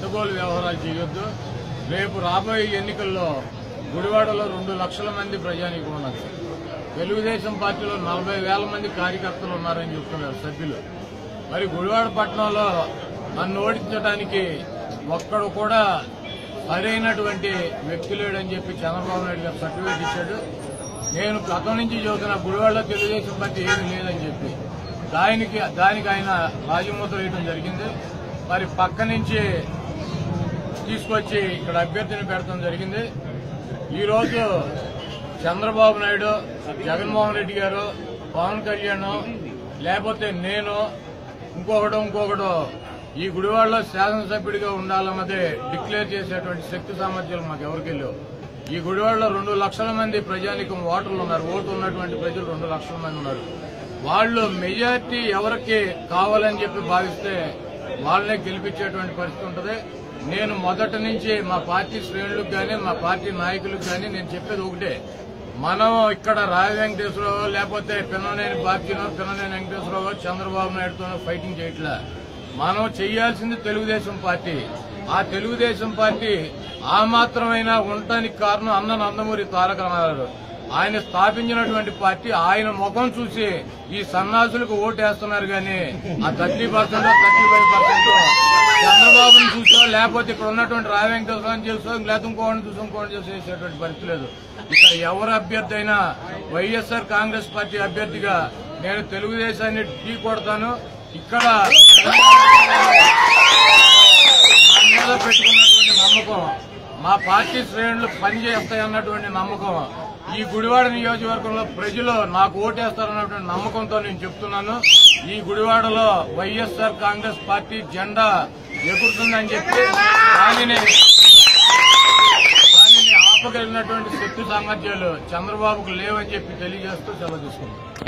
అడ్డగోలు వ్యవహారాలు చేయొద్దు రేపు రాబోయే ఎన్నికల్లో గుడివాడలో రెండు లక్షల మంది ప్రజానీకం ఉన్నారు తెలుగుదేశం పార్టీలో నలభై వేల మంది కార్యకర్తలు ఉన్నారని చెప్తున్నారు సభ్యులు మరి గుడివాడ పట్టణంలో నన్ను ఓడించడానికి ఒక్కడు కూడా సరైనటువంటి వ్యక్తి లేడని చెప్పి చంద్రబాబు నాయుడు గారు సర్టిఫికేట్ ఇచ్చాడు నేను గతం నుంచి చూసిన గుడివాడలో తెలుగుదేశం పార్టీ ఏమీ లేదని చెప్పి దానికి దానికి ఆయన రాజముద్ర వేయడం జరిగింది మరి పక్క నుంచి తీసుకొచ్చి ఇక్కడ అభ్యర్థిని పెడతాం జరిగింది ఈ రోజు చంద్రబాబు నాయుడు జగన్మోహన్ రెడ్డి గారు పవన్ కళ్యాణ్ లేకపోతే నేను ఇంకొకడు ఇంకొకడు ఈ గుడివాడలో శాసనసభ్యుడిగా ఉండాలన్నదే డిక్లేర్ చేసేటువంటి శక్తి సామర్థ్యాలు మాకు ఎవరికి లేవు ఈ గుడివాడలో రెండు లక్షల మంది ప్రజానికం ఓటర్లు ఉన్నారు ఓటు ఉన్నటువంటి ప్రజలు రెండు లక్షల మంది ఉన్నారు వాళ్ళు మెజార్టీ ఎవరికి కావాలని చెప్పి భావిస్తే వాళ్ళనే గెలిపించేటువంటి పరిస్థితి ఉంటుంది నేను మొదటి నుంచి మా పార్టీ శ్రేణులకు కానీ మా పార్టీ నాయకులకు కానీ నేను చెప్పేది ఒకటే మనం ఇక్కడ రావి వెంకటేశ్వరరావు లేకపోతే పిన్ననేని బాబ్జీనో పిన్ననేని వెంకటేశ్వరరావు చంద్రబాబు నాయుడుతోనో ఫైటింగ్ చేయట్లా మనం చేయాల్సింది తెలుగుదేశం పార్టీ ఆ తెలుగుదేశం పార్టీ ఆ మాత్రమైనా ఉండటానికి కారణం అన్న నందమూరి తారక రామారావు ఆయన స్థాపించినటువంటి పార్టీ ఆయన ముఖం చూసి ఈ సన్నాసులకు ఓటేస్తున్నారు కానీ ఆ thirty percent thirty five percent చంద్రబాబుని చూసో లేకపోతే ఇక్కడ ఉన్నటువంటి రావి వెంకటేశ్వరం చూసో లేకపోతే ఇంకోటి చూసో ఇంకోటి చూసో చేసేటువంటి పరిస్థితి లేదు ఇక్కడ ఎవరు అభ్యర్థి అయినా వైఎస్ఆర్ కాంగ్రెస్ పార్టీ అభ్యర్థిగా నేను తెలుగుదేశాన్ని ఢీ కొడతాను ఇక్కడ నా మీద పెట్టుకున్నటువంటి నమ్మకం మా పార్టీ శ్రేణులు పనిచేస్తాయన్నటువంటి నమ్మకం ఈ గుడివాడ నియోజకవర్గంలో ప్రజలు నాకు ఓటేస్తారన్నటువంటి నమ్మకంతో నేను చెప్తున్నాను ఈ గుడివాడలో వైఎస్ఆర్ కాంగ్రెస్ పార్టీ జెండా ఎగురుతుందని చెప్పి దానిని దానిని ఆపగలిగినటువంటి శక్తి సామర్థ్యాలు చంద్రబాబుకు లేవని చెప్పి తెలియజేస్తూ సెలవు తీసుకుంటాను